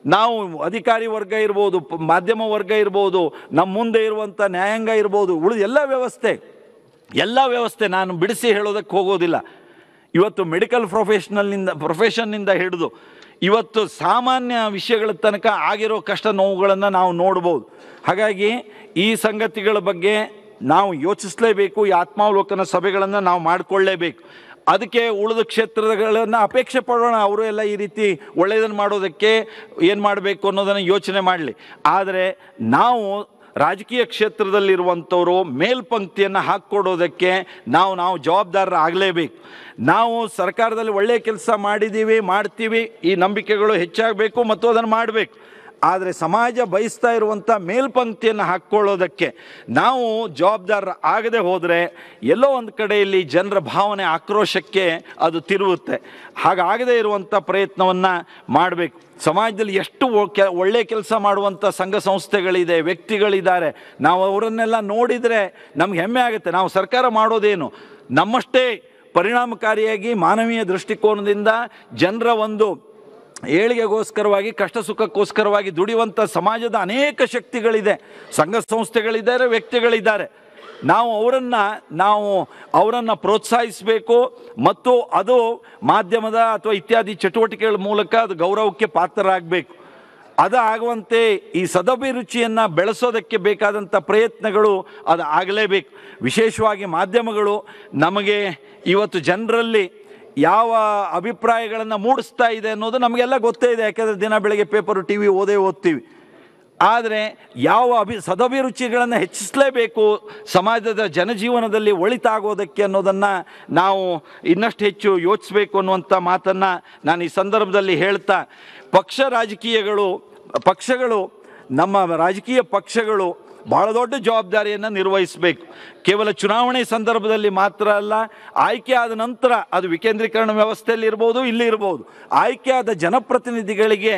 ನಾವು ಅಧಿಕಾರಿ ವರ್ಗ ಇರ್ಬೋದು ಪ- ಮಾಧ್ಯಮ ವರ್ಗ ಇರ್ಬೋದು ನಮ್ಮ ಮುಂದೆ ಇರುವಂಥ ನ್ಯಾಯಾಂಗ ಇರ್ಬೋದು ಉಳಿದ ಎಲ್ಲ ವ್ಯವಸ್ಥೆ ಎಲ್ಲ ವ್ಯವಸ್ಥೆ ನಾನು ಬಿಡಿಸಿ ಹೇಳೋದಕ್ಕೆ ಹೋಗೋದಿಲ್ಲ ಇವತ್ತು ಮೆಡಿಕಲ್ ಪ್ರೊಫೆಷನಲ್ನಿಂದ ಪ್ರೊಫೆಷನ್ನಿಂದ ಹಿಡಿದು ಇವತ್ತು ಸಾಮಾನ್ಯ ವಿಷಯಗಳ ತನಕ ಆಗಿರೋ ಕಷ್ಟ ನೋವುಗಳನ್ನು ನಾವು ನೋಡ್ಬೋದು ಹಾಗಾಗಿ ಈ ಸಂಗತಿಗಳ ಬಗ್ಗೆ ನಾವು ಯೋಚಿಸಲೇಬೇಕು ಈ ಆತ್ಮಾವಲೋಕನ ಸಭೆಗಳನ್ನು ನಾವು ಮಾಡಿಕೊಳ್ಳೇಬೇಕು ಅದಕ್ಕೆ ಉಳಿದ ಕ್ಷೇತ್ರಗಳನ್ನು ಅಪೇಕ್ಷೆ ಪಡೋಣ ಅವರು ಎಲ್ಲ ಈ ರೀತಿ ಒಳ್ಳೆಯದನ್ನು ಮಾಡೋದಕ್ಕೆ ಏನು ಮಾಡಬೇಕು ಅನ್ನೋದನ್ನು ಯೋಚನೆ ಮಾಡಲಿ ಆದರೆ ನಾವು ರಾಜಕೀಯ ಕ್ಷೇತ್ರದಲ್ಲಿರುವಂಥವರು ಮೇಲ್ಪಂಕ್ತಿಯನ್ನು ಹಾಕ್ಕೊಡೋದಕ್ಕೆ ನಾವು ನಾವು ಜವಾಬ್ದಾರರಾಗಲೇಬೇಕು ನಾವು ಸರ್ಕಾರದಲ್ಲಿ ಒಳ್ಳೆಯ ಕೆಲಸ ಮಾಡಿದ್ದೀವಿ ಮಾಡ್ತೀವಿ ಈ ನಂಬಿಕೆಗಳು ಹೆಚ್ಚಾಗಬೇಕು ಮತ್ತು ಅದನ್ನು ಮಾಡಬೇಕು ಆದರೆ ಸಮಾಜ ಬಯಸ್ತಾ ಇರುವಂಥ ಮೇಲ್ಪಂಕ್ತಿಯನ್ನು ಹಾಕ್ಕೊಳ್ಳೋದಕ್ಕೆ ನಾವು ಜವಾಬ್ದಾರ ಆಗದೆ ಹೋದರೆ ಎಲ್ಲೋ ಒಂದು ಕಡೆಯಲ್ಲಿ ಜನರ ಭಾವನೆ ಆಕ್ರೋಶಕ್ಕೆ ಅದು ತಿರುಗುತ್ತೆ ಹಾಗಾಗದೇ ಇರುವಂಥ ಪ್ರಯತ್ನವನ್ನು ಮಾಡಬೇಕು ಸಮಾಜದಲ್ಲಿ ಎಷ್ಟು ಒ- ಕೆ ಒಳ್ಳೆ ಕೆಲಸ ಮಾಡುವಂಥ ಸಂಘ ಸಂಸ್ಥೆಗಳಿದೆ ವ್ಯಕ್ತಿಗಳಿದ್ದಾರೆ ನಾವು ಅವರನ್ನೆಲ್ಲ ನೋಡಿದರೆ ನಮ್ಗೆ ಹೆಮ್ಮೆ ಆಗುತ್ತೆ ನಾವು ಸರ್ಕಾರ ಮಾಡೋದೇನು ನಮ್ಮಷ್ಟೇ ಪರಿಣಾಮಕಾರಿಯಾಗಿ ಮಾನವೀಯ ದೃಷ್ಟಿಕೋನದಿಂದ ಜನರ ಒಂದು ಏಳಿಗೆಗೋಸ್ಕರವಾಗಿ ಕಷ್ಟ ಸುಖಕ್ಕೋಸ್ಕರವಾಗಿ ದುಡಿಯುವಂಥ ಸಮಾಜದ ಅನೇಕ ಶಕ್ತಿಗಳಿದೆ ಸಂಘ ಸಂಸ್ಥೆಗಳಿದ್ದಾರೆ ವ್ಯಕ್ತಿಗಳಿದ್ದಾರೆ ನಾವು ಅವರನ್ನು ನಾವು ಅವರನ್ನು ಪ್ರೋತ್ಸಾಹಿಸಬೇಕು ಮತ್ತು ಅದು ಮಾಧ್ಯಮದ ಅಥವಾ ಇತ್ಯಾದಿ ಚಟುವಟಿಕೆಗಳ ಮೂಲಕ ಅದು ಗೌರವಕ್ಕೆ ಪಾತ್ರರಾಗಬೇಕು ಅದು ಆಗುವಂತೆ ಈ ಸದಭಿರುಚಿಯನ್ನು ಬೆಳೆಸೋದಕ್ಕೆ ಬೇಕಾದಂಥ ಪ್ರಯತ್ನಗಳು ಅದು ಆಗಲೇಬೇಕು ವಿಶೇಷವಾಗಿ ಮಾಧ್ಯಮಗಳು ನಮಗೆ ಇವತ್ತು ಜನರಲ್ಲಿ ಯಾವ ಅಭಿಪ್ರಾಯಗಳನ್ನು ಮೂಡಿಸ್ತಾ ಇದೆ ಅನ್ನೋದು ನಮಗೆಲ್ಲ ಗೊತ್ತೇ ಇದೆ ಯಾಕೆಂದರೆ ದಿನ ಬೆಳಗ್ಗೆ ಪೇಪರು ಟಿ ವಿ ಓದೇ ಓದ್ತೀವಿ ಆದರೆ ಯಾವ ಅಭಿ ಸದಭಿರುಚಿಗಳನ್ನು ಹೆಚ್ಚಿಸಲೇಬೇಕು ಸಮಾಜದ ಜನಜೀವನದಲ್ಲಿ ಒಳಿತಾಗೋದಕ್ಕೆ ಅನ್ನೋದನ್ನು ನಾವು ಇನ್ನಷ್ಟು ಹೆಚ್ಚು ಯೋಚಿಸಬೇಕು ಅನ್ನುವಂಥ ಮಾತನ್ನು ನಾನು ಈ ಸಂದರ್ಭದಲ್ಲಿ ಹೇಳ್ತಾ ಪಕ್ಷ ರಾಜಕೀಯಗಳು ಪಕ್ಷಗಳು ನಮ್ಮ ರಾಜಕೀಯ ಪಕ್ಷಗಳು ಬಹಳ ದೊಡ್ಡ ಜವಾಬ್ದಾರಿಯನ್ನು ನಿರ್ವಹಿಸಬೇಕು ಕೇವಲ ಚುನಾವಣೆ ಸಂದರ್ಭದಲ್ಲಿ ಮಾತ್ರ ಅಲ್ಲ ಆಯ್ಕೆ ಆದ ನಂತರ ಅದು ವಿಕೇಂದ್ರೀಕರಣ ವ್ಯವಸ್ಥೆಯಲ್ಲಿ ಇರ್ಬೋದು ಇಲ್ಲಿ ಇರ್ಬೋದು ಆಯ್ಕೆಯಾದ ಜನಪ್ರತಿನಿಧಿಗಳಿಗೆ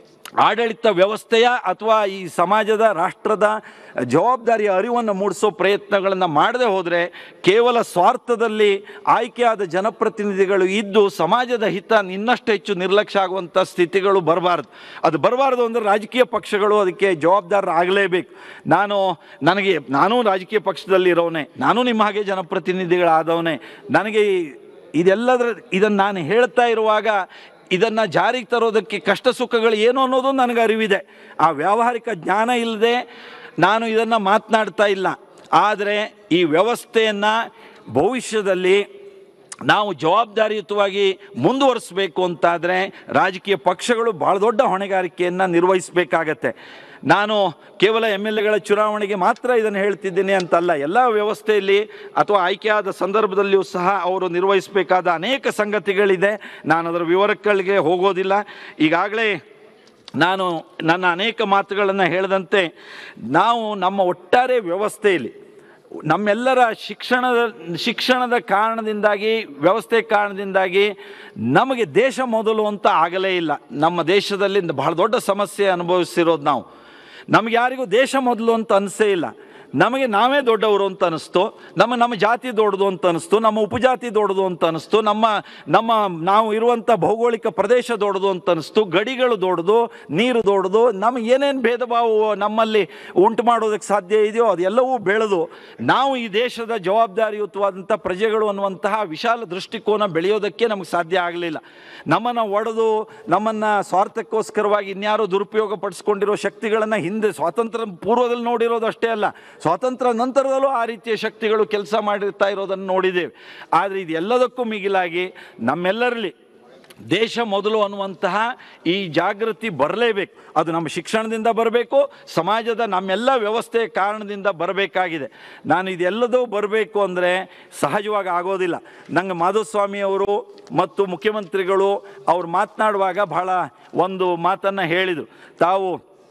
ಆಡಳಿತ ವ್ಯವಸ್ಥೆಯ ಅಥವಾ ಈ ಸಮಾಜದ ರಾಷ್ಟ್ರದ ಜವಾಬ್ದಾರಿಯ ಅರಿವನ್ನು ಮೂಡಿಸೋ ಪ್ರಯತ್ನಗಳನ್ನು ಮಾಡದೆ ಹೋದರೆ ಕೇವಲ ಸ್ವಾರ್ಥದಲ್ಲಿ ಆಯ್ಕೆಯಾದ ಜನಪ್ರತಿನಿಧಿಗಳು ಇದ್ದು ಸಮಾಜದ ಹಿತ ಇನ್ನಷ್ಟು ಹೆಚ್ಚು ನಿರ್ಲಕ್ಷ್ಯ ಆಗುವಂಥ ಸ್ಥಿತಿಗಳು ಬರಬಾರ್ದು ಅದು ಬರಬಾರ್ದು ಅಂದರೆ ರಾಜಕೀಯ ಪಕ್ಷಗಳು ಅದಕ್ಕೆ ಜವಾಬ್ದಾರರಾಗಲೇಬೇಕು ನಾನು ನನಗೆ ನಾನು ರಾಜಕೀಯ ಪಕ್ಷದಲ್ಲಿ ಇರೋನೆ ನಾನು ನಿಮ್ಮ ಹಾಗೆ ಜನಪ್ರತಿನಿಧಿಗಳಾದವನೇ ನನಗೆ ಈ- ಇದೆಲ್ಲದರ ಇದನ್ನು ನಾನು ಹೇಳ್ತಾ ಇರುವಾಗ ಇದನ್ನು ಜಾರಿಗೆ ತರೋದಕ್ಕೆ ಕಷ್ಟ ಸುಖಗಳು ಏನು ಅನ್ನೋದು ನನಗೆ ಅರಿವಿದೆ ಆ ವ್ಯಾವಹಾರಿಕ ಜ್ಞಾನ ಇಲ್ಲದೆ ನಾನು ಇದನ್ನು ಮಾತನಾಡ್ತಾ ಇಲ್ಲ ಆದರೆ ಈ ವ್ಯವಸ್ಥೆಯನ್ನು ಭವಿಷ್ಯದಲ್ಲಿ ನಾವು ಜವಾಬ್ದಾರಿಯುತವಾಗಿ ಮುಂದುವರಿಸಬೇಕು ಅಂತಾದರೆ ರಾಜಕೀಯ ಪಕ್ಷಗಳು ಭಾಳ ದೊಡ್ಡ ಹೊಣೆಗಾರಿಕೆಯನ್ನು ನಿರ್ವಹಿಸಬೇಕಾಗತ್ತೆ ನಾನು ಕೇವಲ ಎಮ್ ಎಲ್ ಎಗಳ ಚುನಾವಣೆಗೆ ಮಾತ್ರ ಇದನ್ನು ಹೇಳ್ತಿದ್ದೀನಿ ಅಂತಲ್ಲ ಎಲ್ಲ ವ್ಯವಸ್ಥೆಯಲ್ಲಿ ಅಥವಾ ಆಯ್ಕೆಯಾದ ಸಂದರ್ಭದಲ್ಲಿಯೂ ಸಹ ಅವರು ನಿರ್ವಹಿಸಬೇಕಾದ ಅನೇಕ ಸಂಗತಿಗಳಿದೆ ನಾನು ಅದರ ವಿವರಗಳಿಗೆ ಹೋಗೋದಿಲ್ಲ ಈಗಾಗಲೇ ನಾನು ನನ್ನ ಅನೇಕ ಮಾತುಗಳನ್ನು ಹೇಳಿದಂತೆ ನಾವು ನಮ್ಮ ಒಟ್ಟಾರೆ ವ್ಯವಸ್ಥೆಯಲ್ಲಿ ನಮ್ಮೆಲ್ಲರ ಶಿಕ್ಷಣದ ಶಿಕ್ಷಣದ ಕಾರಣದಿಂದಾಗಿ ವ್ಯವಸ್ಥೆ ಕಾರಣದಿಂದಾಗಿ ನಮಗೆ ದೇಶ ಮೊದಲು ಅಂತ ಆಗಲೇ ಇಲ್ಲ ನಮ್ಮ ದೇಶದಲ್ಲಿ ಬಹಳ ದೊಡ್ಡ ಸಮಸ್ಯೆ ಅನುಭವಿಸಿರೋದು ನಾವು ನಮ್ಗೆ ಯಾರಿಗೂ ದೇಶ ಮೊದಲು ಅಂತ ಅನಿಸೇ ಇಲ್ಲ ನಮಗೆ ನಾವೇ ದೊಡ್ಡವರು ಅಂತ ಅನಿಸ್ತು ನಮ್ಮ ನಮ್ಮ ಜಾತಿ ದೊಡ್ಡದು ಅಂತ ಅನಿಸ್ತು ನಮ್ಮ ಉಪಜಾತಿ ದೊಡ್ಡದು ಅಂತ ಅನಿಸ್ತು ನಮ್ಮ ನಮ್ಮ ನಾವು ಇರುವಂಥ ಭೌಗೋಳಿಕ ಪ್ರದೇಶ ದೊಡ್ಡದು ಅಂತ ಅನಿಸ್ತು ಗಡಿಗಳು ದೊಡ್ಡದು ನೀರು ದೊಡ್ಡದು ನಮಗೆ ಏನೇನು ಭೇದ ಭಾವ ನಮ್ಮಲ್ಲಿ ಉಂಟು ಮಾಡೋದಕ್ಕೆ ಸಾಧ್ಯ ಇದೆಯೋ ಅದೆಲ್ಲವೂ ಬೆಳೆದು ನಾವು ಈ ದೇಶದ ಜವಾಬ್ದಾರಿಯುತವಾದಂಥ ಪ್ರಜೆಗಳು ಅನ್ನುವಂತಹ ವಿಶಾಲ ದೃಷ್ಟಿಕೋನ ಬೆಳೆಯೋದಕ್ಕೆ ನಮಗೆ ಸಾಧ್ಯ ಆಗಲಿಲ್ಲ ನಮ್ಮನ್ನು ಒಡೆದು ನಮ್ಮನ್ನು ಸ್ವಾರ್ಥಕ್ಕೋಸ್ಕರವಾಗಿ ಇನ್ಯಾರೋ ದುರುಪಯೋಗ ಪಡಿಸ್ಕೊಂಡಿರೋ ಶಕ್ತಿಗಳನ್ನು ಹಿಂದೆ ಸ್ವಾತಂತ್ರ್ಯ ಪೂರ್ವದಲ್ಲಿ ನೋಡಿರೋದು ಅಷ್ಟೇ ಅಲ್ಲ ಸ್ವಾತಂತ್ರ್ಯ ನಂತರದಲ್ಲೂ ಆ ರೀತಿಯ ಶಕ್ತಿಗಳು ಕೆಲಸ ಮಾಡಿರ್ತಾ ಇರೋದನ್ನು ನೋಡಿದ್ದೇವೆ ಆದರೆ ಇದೆಲ್ಲದಕ್ಕೂ ಮಿಗಿಲಾಗಿ ನಮ್ಮೆಲ್ಲರಲ್ಲಿ ದೇಶ ಮೊದಲು ಅನ್ನುವಂತಹ ಈ ಜಾಗೃತಿ ಬರಲೇಬೇಕು ಅದು ನಮ್ಮ ಶಿಕ್ಷಣದಿಂದ ಬರಬೇಕು ಸಮಾಜದ ನಮ್ಮೆಲ್ಲ ವ್ಯವಸ್ಥೆಯ ಕಾರಣದಿಂದ ಬರಬೇಕಾಗಿದೆ ನಾನು ಇದೆಲ್ಲದೂ ಬರಬೇಕು ಅಂದರೆ ಸಹಜವಾಗಿ ಆಗೋದಿಲ್ಲ ನಂಗೆ ಮಾಧುಸ್ವಾಮಿ ಅವರು ಮತ್ತು ಮುಖ್ಯಮಂತ್ರಿಗಳು ಅವ್ರು ಮಾತನಾಡುವಾಗ ಬಹಳ ಒಂದು ಮಾತನ್ನು ಹೇಳಿದರು ತಾವು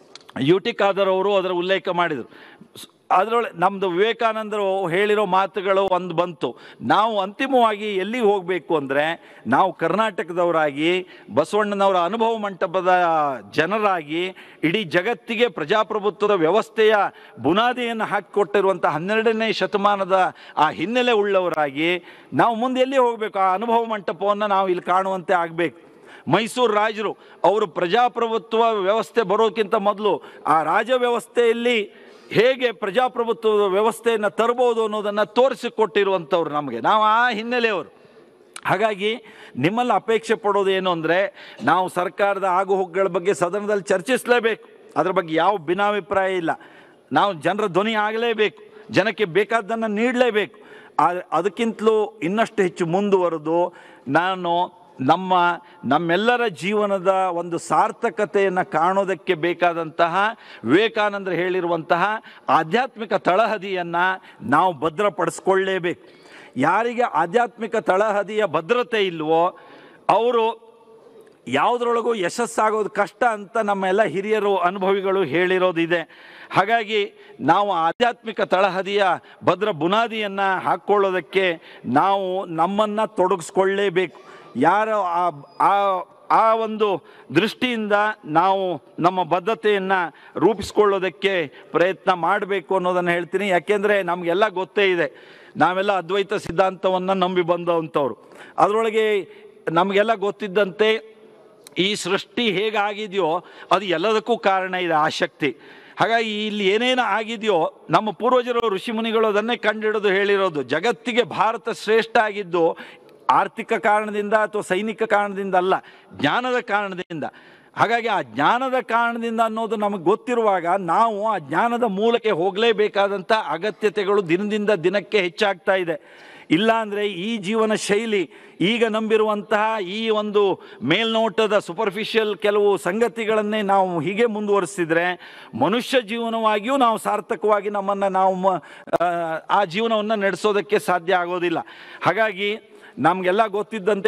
ಯು ಟಿ ಖಾದರ್ ಅವರು ಅದರ ಉಲ್ಲೇಖ ಮಾಡಿದರು ಅದರೊಳಗೆ ನಮ್ಮದು ವಿವೇಕಾನಂದರು ಹೇಳಿರೋ ಮಾತುಗಳು ಒಂದು ಬಂತು ನಾವು ಅಂತಿಮವಾಗಿ ಎಲ್ಲಿಗೆ ಹೋಗಬೇಕು ಅಂದರೆ ನಾವು ಕರ್ನಾಟಕದವರಾಗಿ ಬಸವಣ್ಣನವರ ಅನುಭವ ಮಂಟಪದ ಜನರಾಗಿ ಇಡೀ ಜಗತ್ತಿಗೆ ಪ್ರಜಾಪ್ರಭುತ್ವದ ವ್ಯವಸ್ಥೆಯ ಬುನಾದಿಯನ್ನು ಹಾಕಿಕೊಟ್ಟಿರುವಂಥ ಹನ್ನೆರಡನೇ ಶತಮಾನದ ಆ ಹಿನ್ನೆಲೆ ಉಳ್ಳವರಾಗಿ ನಾವು ಮುಂದೆ ಎಲ್ಲಿ ಹೋಗಬೇಕು ಆ ಅನುಭವ ಮಂಟಪವನ್ನು ನಾವು ಇಲ್ಲಿ ಕಾಣುವಂತೆ ಆಗಬೇಕು ಮೈಸೂರು ರಾಜರು ಅವರು ಪ್ರಜಾಪ್ರಭುತ್ವ ವ್ಯವಸ್ಥೆ ಬರೋಕ್ಕಿಂತ ಮೊದಲು ಆ ರಾಜ ವ್ಯವಸ್ಥೆಯಲ್ಲಿ ಹೇಗೆ ಪ್ರಜಾಪ್ರಭುತ್ವದ ವ್ಯವಸ್ಥೆಯನ್ನು ತರ್ಬೋದು ಅನ್ನೋದನ್ನು ತೋರಿಸಿಕೊಟ್ಟಿರುವಂಥವ್ರು ನಮಗೆ ನಾವು ಆ ಹಿನ್ನೆಲೆಯವರು ಹಾಗಾಗಿ ನಿಮ್ಮಲ್ಲಿ ಅಪೇಕ್ಷೆ ಪಡೋದು ಏನು ಅಂದರೆ ನಾವು ಸರ್ಕಾರದ ಆಗುಹೋಗುಗಳ ಬಗ್ಗೆ ಸದನದಲ್ಲಿ ಚರ್ಚಿಸಲೇಬೇಕು ಅದ್ರ ಬಗ್ಗೆ ಯಾವ ಭಿನ್ನಾಭಿಪ್ರಾಯ ಇಲ್ಲ ನಾವು ಜನರ ಧ್ವನಿ ಆಗಲೇಬೇಕು ಜನಕ್ಕೆ ಬೇಕಾದ್ದನ್ನು ನೀಡಲೇಬೇಕು ಆದರೆ ಅದಕ್ಕಿಂತಲೂ ಇನ್ನಷ್ಟು ಹೆಚ್ಚು ಮುಂದುವರೆದು ನಾನು ನಮ್ಮ ನಮ್ಮೆಲ್ಲರ ಜೀವನದ ಒಂದು ಸಾರ್ಥಕತೆಯನ್ನು ಕಾಣೋದಕ್ಕೆ ಬೇಕಾದಂತಹ ವಿವೇಕಾನಂದರು ಹೇಳಿರುವಂತಹ ಆಧ್ಯಾತ್ಮಿಕ ತಳಹದಿಯನ್ನು ನಾವು ಭದ್ರಪಡಿಸ್ಕೊಳ್ಳೇಬೇಕು ಯಾರಿಗೆ ಆಧ್ಯಾತ್ಮಿಕ ತಳಹದಿಯ ಭದ್ರತೆ ಇಲ್ವೋ ಅವರು ಯಾವುದ್ರೊಳಗೂ ಯಶಸ್ಸಾಗೋದು ಕಷ್ಟ ಅಂತ ನಮ್ಮೆಲ್ಲ ಹಿರಿಯರು ಅನುಭವಿಗಳು ಹೇಳಿರೋದಿದೆ ಹಾಗಾಗಿ ನಾವು ಆಧ್ಯಾತ್ಮಿಕ ತಳಹದಿಯ ಭದ್ರ ಬುನಾದಿಯನ್ನು ಹಾಕ್ಕೊಳ್ಳೋದಕ್ಕೆ ನಾವು ನಮ್ಮನ್ನು ತೊಡಗಿಸ್ಕೊಳ್ಳೇಬೇಕು ಯಾರು ಆ ಆ- ಆ ಒಂದು ದೃಷ್ಟಿಯಿಂದ ನಾವು ನಮ್ಮ ಬದ್ಧತೆಯನ್ನು ರೂಪಿಸ್ಕೊಳ್ಳೋದಕ್ಕೆ ಪ್ರಯತ್ನ ಮಾಡಬೇಕು ಅನ್ನೋದನ್ನು ಹೇಳ್ತೀನಿ ಯಾಕೆಂದರೆ ನಮಗೆಲ್ಲ ಗೊತ್ತೇ ಇದೆ ನಾವೆಲ್ಲ ಅದ್ವೈತ ಸಿದ್ಧಾಂತವನ್ನು ನಂಬಿ ಬಂದಂಥವ್ರು ಅದರೊಳಗೆ ನಮಗೆಲ್ಲ ಗೊತ್ತಿದ್ದಂತೆ ಈ ಸೃಷ್ಟಿ ಹೇಗಾಗಿದೆಯೋ ಅದು ಎಲ್ಲದಕ್ಕೂ ಕಾರಣ ಇದೆ ಆ ಶಕ್ತಿ ಹಾಗಾಗಿ ಇಲ್ಲಿ ಏನೇನು ಆಗಿದೆಯೋ ನಮ್ಮ ಪೂರ್ವಜರು ಋಷಿಮುನಿಗಳು ಅದನ್ನೇ ಕಂಡಿಡಿದು ಹೇಳಿರೋದು ಜಗತ್ತಿಗೆ ಭಾರತ ಶ್ರೇಷ್ಠ ಆಗಿದ್ದು ಆರ್ಥಿಕ ಕಾರಣದಿಂದ ಅಥವಾ ಸೈನಿಕ ಕಾರಣದಿಂದ ಅಲ್ಲ ಜ್ಞಾನದ ಕಾರಣದಿಂದ ಹಾಗಾಗಿ ಆ ಜ್ಞಾನದ ಕಾರಣದಿಂದ ಅನ್ನೋದು ನಮಗೆ ಗೊತ್ತಿರುವಾಗ ನಾವು ಆ ಜ್ಞಾನದ ಮೂಲಕ್ಕೆ ಹೋಗಲೇಬೇಕಾದಂಥ ಅಗತ್ಯತೆಗಳು ದಿನದಿಂದ ದಿನಕ್ಕೆ ಹೆಚ್ಚಾಗ್ತಾ ಇದೆ ಇಲ್ಲ ಅಂದರೆ ಈ ಜೀವನ ಶೈಲಿ ಈಗ ನಂಬಿರುವಂತಹ ಈ ಒಂದು ಮೇಲ್ನೋಟದ ಸೂಪರ್ಫಿಷಿಯಲ್ ಕೆಲವು ಸಂಗತಿಗಳನ್ನೇ ನಾವು ಹೀಗೆ ಮುಂದುವರಿಸಿದ್ರೆ ಮನುಷ್ಯ ಜೀವನವಾಗಿಯೂ ನಾವು ಸಾರ್ಥಕವಾಗಿ ನಮ್ಮನ್ನು ನಾವು ಮ- ಆ, ಆ ಜೀವನವನ್ನು ನಡೆಸೋದಕ್ಕೆ ಸಾಧ್ಯ ಆಗೋದಿಲ್ಲ ಹಾಗಾಗಿ ನಮಗೆಲ್ಲ ಗೊತ್ತಿದ್ದಂತೆ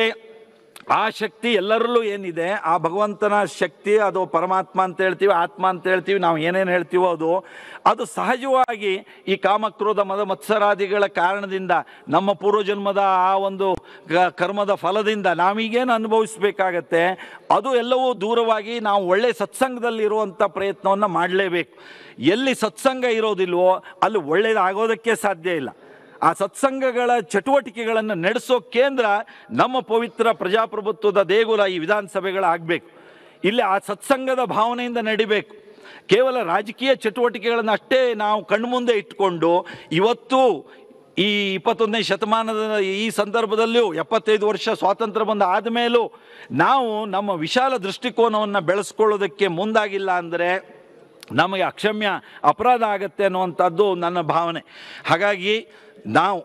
ಆ ಶಕ್ತಿ ಎಲ್ಲರಲ್ಲೂ ಏನಿದೆ ಆ ಭಗವಂತನ ಶಕ್ತಿ ಅದು ಪರಮಾತ್ಮ ಅಂತ ಹೇಳ್ತೀವಿ ಆತ್ಮ ಅಂತ ಹೇಳ್ತೀವಿ ನಾವು ಏನೇನು ಹೇಳ್ತೀವೋ ಅದು ಅದು ಸಹಜವಾಗಿ ಈ ಕಾಮಕ್ರೋಧ ಮದ ಮತ್ಸರಾದಿಗಳ ಕಾರಣದಿಂದ ನಮ್ಮ ಪೂರ್ವಜನ್ಮದ ಆ ಒಂದು ಕ- ಕರ್ಮದ ಫಲದಿಂದ ನಾವೀಗೇನು ಅನುಭವಿಸ್ಬೇಕಾಗತ್ತೆ ಅದು ಎಲ್ಲವೂ ದೂರವಾಗಿ ನಾವು ಒಳ್ಳೆ ಸತ್ಸಂಗದಲ್ಲಿರುವಂಥ ಪ್ರಯತ್ನವನ್ನು ಮಾಡಲೇಬೇಕು ಎಲ್ಲಿ ಸತ್ಸಂಗ ಇರೋದಿಲ್ವೋ ಅಲ್ಲಿ ಒಳ್ಳೆಯದಾಗೋದಕ್ಕೆ ಸಾಧ್ಯ ಇಲ್ಲ ಆ ಸತ್ಸಂಗಗಳ ಚಟುವಟಿಕೆಗಳನ್ನು ನಡೆಸೋ ಕೇಂದ್ರ ನಮ್ಮ ಪವಿತ್ರ ಪ್ರಜಾಪ್ರಭುತ್ವದ ದೇಗುಲ ಈ ವಿಧಾನಸಭೆಗಳಾಗಬೇಕು ಇಲ್ಲಿ ಆ ಸತ್ಸಂಗದ ಭಾವನೆಯಿಂದ ನಡಿಬೇಕು ಕೇವಲ ರಾಜಕೀಯ ಚಟುವಟಿಕೆಗಳನ್ನು ಅಷ್ಟೇ ನಾವು ಕಣ್ಮುಂದೆ ಇಟ್ಕೊಂಡು ಇವತ್ತು ಈ ಇಪ್ಪತ್ತೊಂದನೇ ಶತಮಾನದ ಈ ಸಂದರ್ಭದಲ್ಲಿಯೂ ಎಪ್ಪತ್ತೈದು ವರ್ಷ ಸ್ವಾತಂತ್ರ್ಯ ಬಂದ ಆದಮೇಲೂ ನಾವು ನಮ್ಮ ವಿಶಾಲ ದೃಷ್ಟಿಕೋನವನ್ನು ಬೆಳೆಸ್ಕೊಳ್ಳೋದಕ್ಕೆ ಮುಂದಾಗಿಲ್ಲ ಅಂದರೆ ನಮಗೆ ಅಕ್ಷಮ್ಯ ಅಪರಾಧ ಆಗತ್ತೆ ಅನ್ನುವಂಥದ್ದು ನನ್ನ ಭಾವನೆ ಹಾಗಾಗಿ ನಾವು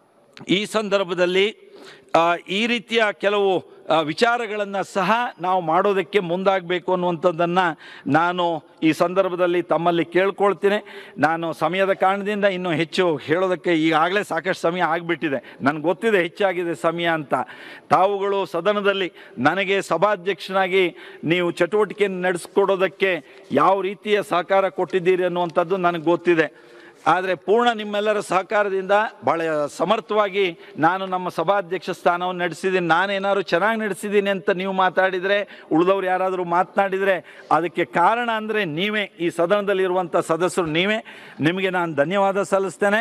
ಈ ಸಂದರ್ಭದಲ್ಲಿ ಆ, ಈ ರೀತಿಯ ಕೆಲವು ವಿಚಾರಗಳನ್ನು ಸಹ ನಾವು ಮಾಡೋದಕ್ಕೆ ಮುಂದಾಗಬೇಕು ಅನ್ನುವಂಥದ್ದನ್ನು ನಾನು ಈ ಸಂದರ್ಭದಲ್ಲಿ ತಮ್ಮಲ್ಲಿ ಕೇಳ್ಕೊಳ್ತೀನಿ ನಾನು ಸಮಯದ ಕಾರಣದಿಂದ ಇನ್ನೂ ಹೆಚ್ಚು ಹೇಳೋದಕ್ಕೆ ಈಗಾಗಲೇ ಸಾಕಷ್ಟು ಸಮಯ ಆಗಿಬಿಟ್ಟಿದೆ ನನಗೆ ಗೊತ್ತಿದೆ ಹೆಚ್ಚಾಗಿದೆ ಸಮಯ ಅಂತ ತಾವುಗಳು ಸದನದಲ್ಲಿ ನನಗೆ ಸಭಾಧ್ಯಕ್ಷನಾಗಿ ನೀವು ಚಟುವಟಿಕೆಯನ್ನು ನಡೆಸ್ಕೊಡೋದಕ್ಕೆ ಯಾವ ರೀತಿಯ ಸಹಕಾರ ಕೊಟ್ಟಿದ್ದೀರಿ ಅನ್ನುವಂಥದ್ದು ನನಗೆ ಗೊತ್ತಿದೆ ಆದರೆ ಪೂರ್ಣ ನಿಮ್ಮೆಲ್ಲರ ಸಹಕಾರದಿಂದ ಭಾಳ ಸಮರ್ಥವಾಗಿ ನಾನು ನಮ್ಮ ಸಭಾಧ್ಯಕ್ಷ ಸ್ಥಾನವನ್ನು ನಡೆಸಿದ್ದೀನಿ ನಾನೇನಾದ್ರು ಚೆನ್ನಾಗಿ ನಡೆಸಿದ್ದೀನಿ ಅಂತ ನೀವು ಮಾತಾಡಿದರೆ ಉಳಿದವ್ರು ಯಾರಾದರೂ ಮಾತನಾಡಿದರೆ ಅದಕ್ಕೆ ಕಾರಣ ಅಂದರೆ ನೀವೇ ಈ ಸದನದಲ್ಲಿರುವಂಥ ಸದಸ್ಯರು ನೀವೇ ನಿಮಗೆ ನಾನು ಧನ್ಯವಾದ ಸಲ್ಲಿಸ್ತೇನೆ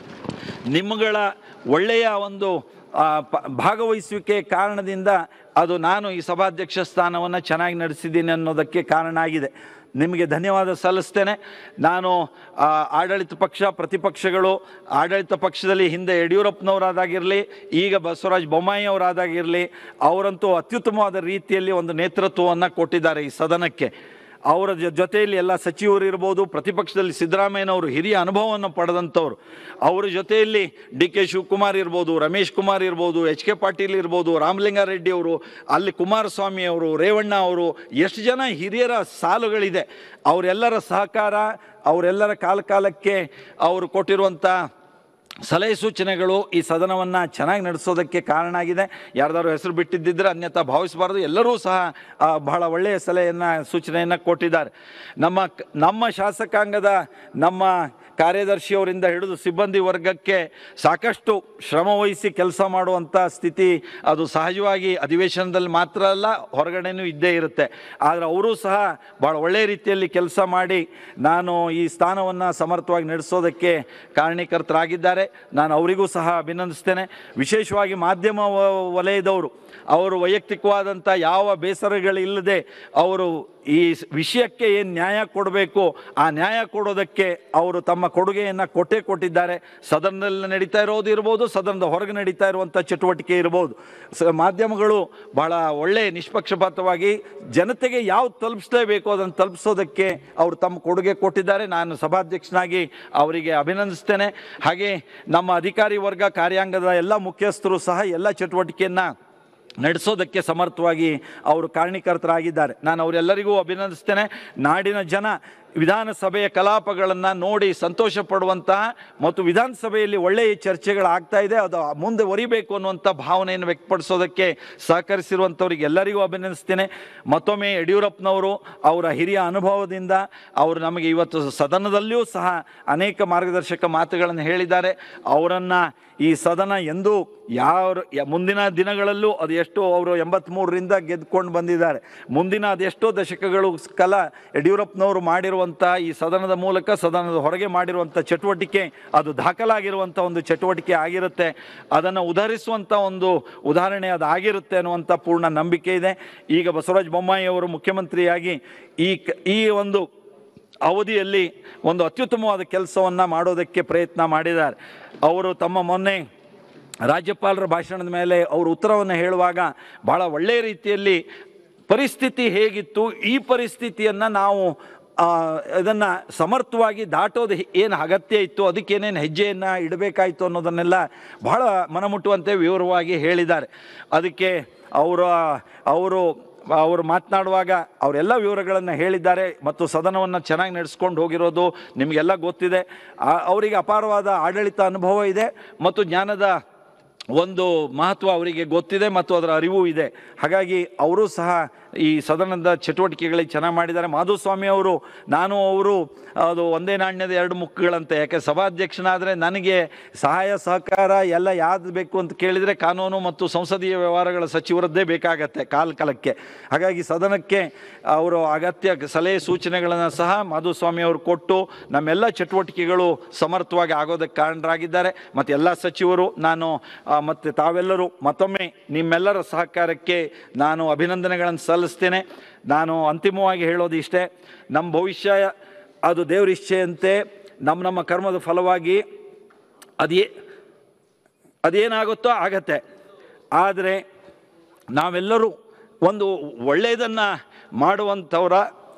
ನಿಮ್ಮಗಳ ಒಳ್ಳೆಯ ಒಂದು ಆ, ಪ- ಭಾಗವಹಿಸುವಿಕೆ ಕಾರಣದಿಂದ ಅದು ನಾನು ಈ ಸಭಾಧ್ಯಕ್ಷ ಸ್ಥಾನವನ್ನು ಚೆನ್ನಾಗಿ ನಡೆಸಿದ್ದೀನಿ ಅನ್ನೋದಕ್ಕೆ ಕಾರಣ ಆಗಿದೆ ನಿಮಗೆ ಧನ್ಯವಾದ ಸಲ್ಲಿಸ್ತೇನೆ ನಾನು ಆ, ಆಡಳಿತ ಪಕ್ಷ ಪ್ರತಿಪಕ್ಷಗಳು ಆಡಳಿತ ಪಕ್ಷದಲ್ಲಿ ಹಿಂದೆ ಯಡಿಯೂರಪ್ಪನವರಾದಾಗಿರಲಿ ಈಗ ಬಸವರಾಜ ಬೊಮ್ಮಾಯಿ ಅವರಾದಾಗಿರಲಿ ಅವರಂತೂ ಅತ್ಯುತ್ತಮವಾದ ರೀತಿಯಲ್ಲಿ ಒಂದು ನೇತೃತ್ವವನ್ನು ಕೊಟ್ಟಿದ್ದಾರೆ ಈ ಸದನಕ್ಕೆ ಅವರ ಜೊ- ಜೊತೆಯಲ್ಲಿ ಎಲ್ಲ ಸಚಿವರು ಇರ್ಬೋದು ಪ್ರತಿಪಕ್ಷದಲ್ಲಿ ಸಿದ್ದರಾಮಯ್ಯನವರು ಹಿರಿಯ ಅನುಭವವನ್ನು ಪಡೆದಂಥವ್ರು ಅವರ ಜೊತೆಯಲ್ಲಿ ಡಿ ಕೆ ಶಿವಕುಮಾರ್ ಇರ್ಬೋದು ರಮೇಶ್ ಕುಮಾರ್ ಇರ್ಬೋದು ಎಚ್ ಕೆ ಪಾಟೀಲ್ ಇರ್ಬೋದು ರಾಮಲಿಂಗಾರೆಡ್ಡಿ ಅವರು ಅಲ್ಲಿ ಕುಮಾರಸ್ವಾಮಿ ಅವರು ರೇವಣ್ಣ ಅವರು ಎಷ್ಟು ಜನ ಹಿರಿಯರ ಸಾಲುಗಳಿದೆ ಅವರೆಲ್ಲರ ಸಹಕಾರ ಅವರೆಲ್ಲರ ಕಾಲ ಕಾಲಕ್ಕೆ ಅವರು ಕೊಟ್ಟಿರುವಂಥ ಸಲಹೆ ಸೂಚನೆಗಳು ಈ ಸದನವನ್ನು ಚೆನ್ನಾಗಿ ನಡೆಸೋದಕ್ಕೆ ಕಾರಣ ಆಗಿದೆ ಯಾರ್ದಾದ್ರು ಹೆಸರು ಬಿಟ್ಟಿದ್ದಿದ್ರೆ ಅನ್ಯಥಾ ಭಾವಿಸಬಾರ್ದು ಎಲ್ಲರೂ ಸಹ ಆ, ಬಹಳ ಒಳ್ಳೆಯ ಸಲಹೆಯನ್ನು ಸೂಚನೆಯನ್ನು ಕೊಟ್ಟಿದ್ದಾರೆ ನಮ್ಮ ಕ- ನಮ್ಮ ಶಾಸಕಾಂಗದ ನಮ್ಮ ಕಾರ್ಯದರ್ಶಿಯವರಿಂದ ಹಿಡಿದು ಸಿಬ್ಬಂದಿ ವರ್ಗಕ್ಕೆ ಸಾಕಷ್ಟು ಶ್ರಮವಹಿಸಿ ಕೆಲಸ ಮಾಡುವಂಥ ಸ್ಥಿತಿ ಅದು ಸಹಜವಾಗಿ ಅಧಿವೇಶನದಲ್ಲಿ ಮಾತ್ರ ಅಲ್ಲ ಹೊರಗಡೆನೂ ಇದ್ದೇ ಇರುತ್ತೆ ಆದರೆ ಅವರೂ ಸಹ ಭಾಳ ಒಳ್ಳೆಯ ರೀತಿಯಲ್ಲಿ ಕೆಲಸ ಮಾಡಿ ನಾನು ಈ ಸ್ಥಾನವನ್ನು ಸಮರ್ಥವಾಗಿ ನಡೆಸೋದಕ್ಕೆ ಕಾರಣೀಕರ್ತರಾಗಿದ್ದಾರೆ ನಾನು ಅವರಿಗೂ ಸಹ ಅಭಿನಂದಿಸ್ತೇನೆ ವಿಶೇಷವಾಗಿ ಮಾಧ್ಯಮ ವ- ವಲಯದವರು ಅವರು ವೈಯಕ್ತಿಕವಾದಂಥ ಯಾವ ಬೇಸರಗಳಿಲ್ಲದೆ ಅವರು ಈ ಸ್- ವಿಷಯಕ್ಕೆ ಏನು ನ್ಯಾಯ ಕೊಡಬೇಕು ಆ ನ್ಯಾಯ ಕೊಡೋದಕ್ಕೆ ಅವರು ತಮ್ಮ ಕೊಡುಗೆಯನ್ನು ಕೊಟ್ಟೇ ಕೊಟ್ಟಿದ್ದಾರೆ ಸದನದಲ್ಲಿ ನಡೀತಾ ಇರೋದು ಇರ್ಬೋದು ಸದನದ ಹೊರಗೆ ನಡೀತಾ ಇರುವಂಥ ಚಟುವಟಿಕೆ ಇರ್ಬೋದು ಸ ಮಾಧ್ಯಮಗಳು ಬಹಳ ಒಳ್ಳೆ ನಿಷ್ಪಕ್ಷಪಾತವಾಗಿ ಜನತೆಗೆ ಯಾವ್ದು ತಲುಪಿಸಲೇಬೇಕು ಅದನ್ನು ತಲುಪಿಸೋದಕ್ಕೆ ಅವರು ತಮ್ಮ ಕೊಡುಗೆ ಕೊಟ್ಟಿದ್ದಾರೆ ನಾನು ಸಭಾಧ್ಯಕ್ಷನಾಗಿ ಅವರಿಗೆ ಅಭಿನಂದಿಸ್ತೇನೆ ಹಾಗೆ ನಮ್ಮ ಅಧಿಕಾರಿ ವರ್ಗ ಕಾರ್ಯಾಂಗದ ಎಲ್ಲ ಮುಖ್ಯಸ್ಥರು ಸಹ ಎಲ್ಲ ಚಟುವಟಿಕೆಯನ್ನು ನಡೆಸೋದಕ್ಕೆ ಸಮರ್ಥವಾಗಿ ಅವರು ಕಾರಣೀಕರ್ತರಾಗಿದ್ದಾರೆ ನಾನು ಅವರೆಲ್ಲರಿಗೂ ಅಭಿನಂದಿಸ್ತೇನೆ ನಾಡಿನ ಜನ ವಿಧಾನಸಭೆಯ ಕಲಾಪಗಳನ್ನು ನೋಡಿ ಸಂತೋಷ ಪಡುವಂತಹ ಮತ್ತು ವಿಧಾನಸಭೆಯಲ್ಲಿ ಒಳ್ಳೆಯ ಚರ್ಚೆಗಳಾಗ್ತಾ ಇದೆ ಅದು ಮುಂದೆ ಒರಿಬೇಕು ಅನ್ನುವಂಥ ಭಾವನೆಯನ್ನು ವ್ಯಕ್ತಪಡಿಸೋದಕ್ಕೆ ಸಹಕರಿಸಿರುವಂಥವ್ರಿಗೆ ಎಲ್ಲರಿಗೂ ಅಭಿನಂದಿಸ್ತೇನೆ ಮತ್ತೊಮ್ಮೆ ಯಡಿಯೂರಪ್ಪನವರು ಅವರ ಹಿರಿಯ ಅನುಭವದಿಂದ ಅವರು ನಮಗೆ ಇವತ್ತು ಸದನದಲ್ಲಿಯೂ ಸಹ ಅನೇಕ ಮಾರ್ಗದರ್ಶಕ ಮಾತುಗಳನ್ನು ಹೇಳಿದ್ದಾರೆ ಅವರನ್ನು ಈ ಸದನ ಎಂದೂ ಯಾವ ಯ- ಮುಂದಿನ ದಿನಗಳಲ್ಲೂ ಅದು ಎಷ್ಟೋ ಅವರು ಎಂಬತ್ತ್ಮೂರರಿಂದ ಗೆದ್ಕೊಂಡು ಬಂದಿದ್ದಾರೆ ಮುಂದಿನ ಅದೆಷ್ಟೋ ದಶಕಗಳು ಕಾಲ ಯಡಿಯೂರಪ್ಪನವರು ಮಾಡಿರುವಂಥ ಈ ಸದನದ ಮೂಲಕ ಸದನದ ಹೊರಗೆ ಮಾಡಿರುವಂಥ ಚಟುವಟಿಕೆ ಅದು ದಾಖಲಾಗಿರುವಂಥ ಒಂದು ಚಟುವಟಿಕೆ ಆಗಿರುತ್ತೆ ಅದನ್ನು ಉದಾಹರಿಸುವಂಥ ಒಂದು ಉದಾಹರಣೆ ಅದು ಆಗಿರುತ್ತೆ ಅನ್ನುವಂಥ ಪೂರ್ಣ ನಂಬಿಕೆ ಇದೆ ಈಗ ಬಸವರಾಜ ಬೊಮ್ಮಾಯಿ ಅವರು ಮುಖ್ಯಮಂತ್ರಿಯಾಗಿ ಈ ಕ ಈ ಒಂದು ಅವಧಿಯಲ್ಲಿ ಒಂದು ಅತ್ಯುತ್ತಮವಾದ ಕೆಲಸವನ್ನು ಮಾಡೋದಕ್ಕೆ ಪ್ರಯತ್ನ ಮಾಡಿದ್ದಾರೆ ಅವರು ತಮ್ಮ ಮೊನ್ನೆ ರಾಜ್ಯಪಾಲರ ಭಾಷಣದ ಮೇಲೆ ಅವರು ಉತ್ತರವನ್ನು ಹೇಳುವಾಗ ಭಾಳ ಒಳ್ಳೆಯ ರೀತಿಯಲ್ಲಿ ಪರಿಸ್ಥಿತಿ ಹೇಗಿತ್ತು ಈ ಪರಿಸ್ಥಿತಿಯನ್ನು ನಾವು ಇದನ್ನು ಸಮರ್ಥವಾಗಿ ದಾಟೋದು ಏನು ಅಗತ್ಯ ಇತ್ತು ಅದಕ್ಕೆ ಏನೇನು ಹೆಜ್ಜೆಯನ್ನು ಇಡಬೇಕಾಯಿತು ಅನ್ನೋದನ್ನೆಲ್ಲ ಬಹಳ ಮನಮುಟ್ಟುವಂತೆ ವಿವರವಾಗಿ ಹೇಳಿದ್ದಾರೆ ಅದಕ್ಕೆ ಅವರ ಅವರು ಅವರು ಮಾತನಾಡುವಾಗ ಅವರೆಲ್ಲ ವಿವರಗಳನ್ನು ಹೇಳಿದ್ದಾರೆ ಮತ್ತು ಸದನವನ್ನು ಚೆನ್ನಾಗಿ ನಡೆಸ್ಕೊಂಡು ಹೋಗಿರೋದು ನಿಮಗೆಲ್ಲ ಗೊತ್ತಿದೆ ಆ- ಅವರಿಗೆ ಅಪಾರವಾದ ಆಡಳಿತ ಅನುಭವ ಇದೆ ಮತ್ತು ಜ್ಞಾನದ ಒಂದು ಮಹತ್ವ ಅವರಿಗೆ ಗೊತ್ತಿದೆ ಮತ್ತು ಅದರ ಅರಿವು ಇದೆ ಹಾಗಾಗಿ ಅವರು ಸಹ ಈ ಸದನದ ಚಟುವಟಿಕೆಗಳಿಗೆ ಚೆನ್ನಾಗಿ ಮಾಡಿದ್ದಾರೆ ಮಾಧುಸ್ವಾಮಿ ಅವರು ನಾನು ಅವರು ಅದು ಒಂದೇ ನಾಣ್ಯದ ಎರಡು ಮುಖಗಳಂತೆ ಯಾಕೆ ಸಭಾಧ್ಯಕ್ಷನಾದರೆ ನನಗೆ ಸಹಾಯ ಸಹಕಾರ ಎಲ್ಲ ಯಾವ್ದು ಬೇಕು ಅಂತ ಕೇಳಿದರೆ ಕಾನೂನು ಮತ್ತು ಸಂಸದೀಯ ವ್ಯವಹಾರಗಳ ಸಚಿವರದ್ದೇ ಬೇಕಾಗತ್ತೆ ಕಾಲ ಕಾಲಕ್ಕೆ ಹಾಗಾಗಿ ಸದನಕ್ಕೆ ಅವರು ಅಗತ್ಯ ಸಲಹೆ ಸೂಚನೆಗಳನ್ನು ಸಹ ಮಾಧುಸ್ವಾಮಿ ಅವರು ಕೊಟ್ಟು ನಮ್ಮೆಲ್ಲ ಚಟುವಟಿಕೆಗಳು ಸಮರ್ಥವಾಗಿ ಆಗೋದಕ್ಕೆ ಕಾರಣರಾಗಿದ್ದಾರೆ ಮತ್ತು ಎಲ್ಲ ಸಚಿವರು ನಾನು ಆ, ಮತ್ತು ತಾವೆಲ್ಲರೂ ಮತ್ತೊಮ್ಮೆ ನಿಮ್ಮೆಲ್ಲರ ಸಹಕಾರಕ್ಕೆ ನಾನು ಅಭಿನಂದನೆಗಳನ್ನು ಸಲ್ಲಿಸ್ತೇನೆ ನಾನು ಅಂತಿಮವಾಗಿ ಹೇಳೋದು ಇಷ್ಟೇ ನಮ್ಮ ಭವಿಷ್ಯ ಅದು ದೇವ್ರ ಇಚ್ಛೆಯಂತೆ ನಮ್ಮ ನಮ್ಮ ಕರ್ಮದ ಫಲವಾಗಿ ಅದೇ ಅದೇನಾಗುತ್ತೋ ಆಗತ್ತೆ ಆದರೆ ನಾವೆಲ್ಲರೂ ಒಂದು ಒಳ್ಳೆಯದನ್ನು ಮಾಡುವಂಥವರ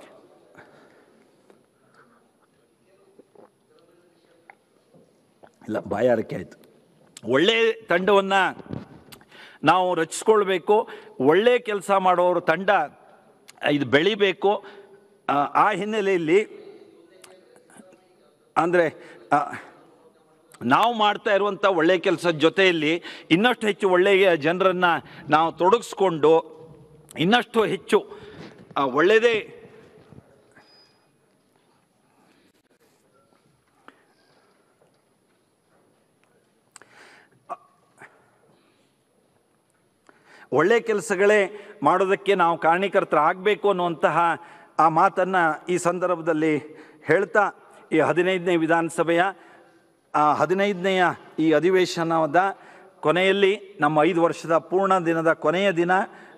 ಇಲ್ಲ ಬಾಯಾರಿಕೆ ಆಯಿತು ಒಳ್ಳೆಯ ತಂಡವನ್ನು ನಾವು ರಚಿಸ್ಕೊಳ್ಬೇಕು ಒಳ್ಳೆಯ ಕೆಲಸ ಮಾಡೋರ ತಂಡ ಇದು ಬೆಳಿಬೇಕು ಆ, ಆ ಹಿನ್ನೆಲೆಯಲ್ಲಿ ಅಂದರೆ ನಾವು ಮಾಡ್ತಾ ಇರುವಂಥ ಒಳ್ಳೆಯ ಕೆಲಸದ ಜೊತೆಯಲ್ಲಿ ಇನ್ನಷ್ಟು ಹೆಚ್ಚು ಒಳ್ಳೆಯ ಜನರನ್ನು ನಾವು ತೊಡಗಿಸ್ಕೊಂಡು ಇನ್ನಷ್ಟು ಹೆಚ್ಚು ಆ, ಒಳ್ಳೆಯದೇ ಒಳ್ಳೆಯ ಕೆಲಸಗಳೇ ಮಾಡೋದಕ್ಕೆ ನಾವು ಕಾರಣೀಕರ್ತರಾಗಬೇಕು ಅನ್ನುವಂತಹ ಆ ಮಾತನ್ನು ಈ ಸಂದರ್ಭದಲ್ಲಿ ಹೇಳ್ತಾ ಈ ಹದಿನೈದನೇ ವಿಧಾನಸಭೆಯ ಆ ಹದಿನೈದನೆಯ ಈ ಅಧಿವೇಶನದ ಕೊನೆಯಲ್ಲಿ ನಮ್ಮ ಐದು ವರ್ಷದ ಪೂರ್ಣ ದಿನದ ಕೊನೆಯ ದಿನ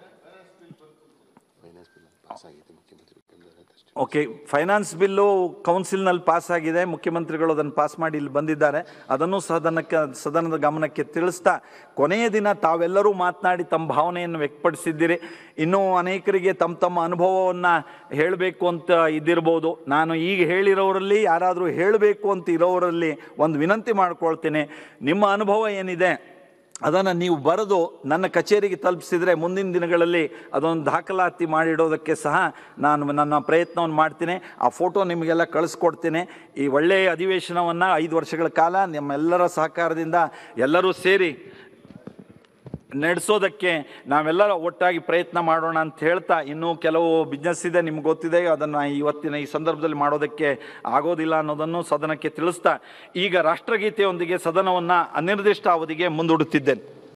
ಓಕೆ ಫೈನಾನ್ಸ್ ಬಿಲ್ಲು ಕೌನ್ಸಿಲ್ನಲ್ಲಿ ಪಾಸ್ ಆಗಿದೆ ಮುಖ್ಯಮಂತ್ರಿಗಳು ಅದನ್ನು ಪಾಸ್ ಮಾಡಿ ಇಲ್ಲಿ ಬಂದಿದ್ದಾರೆ ಅದನ್ನು ಸದನಕ್ಕೆ ಸದನದ ಗಮನಕ್ಕೆ ತಿಳಿಸ್ತಾ ಕೊನೆಯ ದಿನ ತಾವೆಲ್ಲರೂ ಮಾತನಾಡಿ ತಮ್ಮ ಭಾವನೆಯನ್ನು ವ್ಯಕ್ತಪಡಿಸಿದ್ದೀರಿ ಇನ್ನೂ ಅನೇಕರಿಗೆ ತಮ್ಮ ತಮ್ಮ ಅನುಭವವನ್ನು ಹೇಳಬೇಕು ಅಂತ ಇದ್ದಿರ್ಬೋದು ನಾನು ಈಗ ಹೇಳಿರೋರಲ್ಲಿ ಯಾರಾದರೂ ಹೇಳಬೇಕು ಅಂತ ಇರೋರಲ್ಲಿ ಒಂದು ವಿನಂತಿ ಮಾಡ್ಕೊಳ್ತೀನಿ ನಿಮ್ಮ ಅನುಭವ ಏನಿದೆ ಅದನ್ನು ನೀವು ಬರೆದು ನನ್ನ ಕಚೇರಿಗೆ ತಲುಪಿಸಿದರೆ ಮುಂದಿನ ದಿನಗಳಲ್ಲಿ ಅದೊಂದು ದಾಖಲಾತಿ ಮಾಡಿಡೋದಕ್ಕೆ ಸಹ ನಾನು ನನ್ನ ಪ್ರಯತ್ನವನ್ನು ಮಾಡ್ತೀನಿ ಆ ಫೋಟೋ ನಿಮಗೆಲ್ಲ ಕಳಿಸ್ಕೊಡ್ತೀನಿ ಈ ಒಳ್ಳೆಯ ಅಧಿವೇಶನವನ್ನು ಐದು ವರ್ಷಗಳ ಕಾಲ ನಿಮ್ಮೆಲ್ಲರ ಸಹಕಾರದಿಂದ ಎಲ್ಲರೂ ಸೇರಿ ನಡೆಸೋದಕ್ಕೆ ನಾವೆಲ್ಲ ಒಟ್ಟಾಗಿ ಪ್ರಯತ್ನ ಮಾಡೋಣ ಅಂತ ಹೇಳ್ತಾ ಇನ್ನೂ ಕೆಲವು ಬಿಸ್ನೆಸ್ ಇದೆ ನಿಮ್ಗೆ ಗೊತ್ತಿದೆ ಅದನ್ನು ಇವತ್ತಿನ ಈ ಸಂದರ್ಭದಲ್ಲಿ ಮಾಡೋದಕ್ಕೆ ಆಗೋದಿಲ್ಲ ಅನ್ನೋದನ್ನು ಸದನಕ್ಕೆ ತಿಳಿಸ್ತಾ ಈಗ ರಾಷ್ಟ್ರಗೀತೆಯೊಂದಿಗೆ ಸದನವನ್ನು ಅನಿರ್ದಿಷ್ಟ ಅವಧಿಗೆ ಮುಂದೂಡುತ್ತಿದ್ದೇನೆ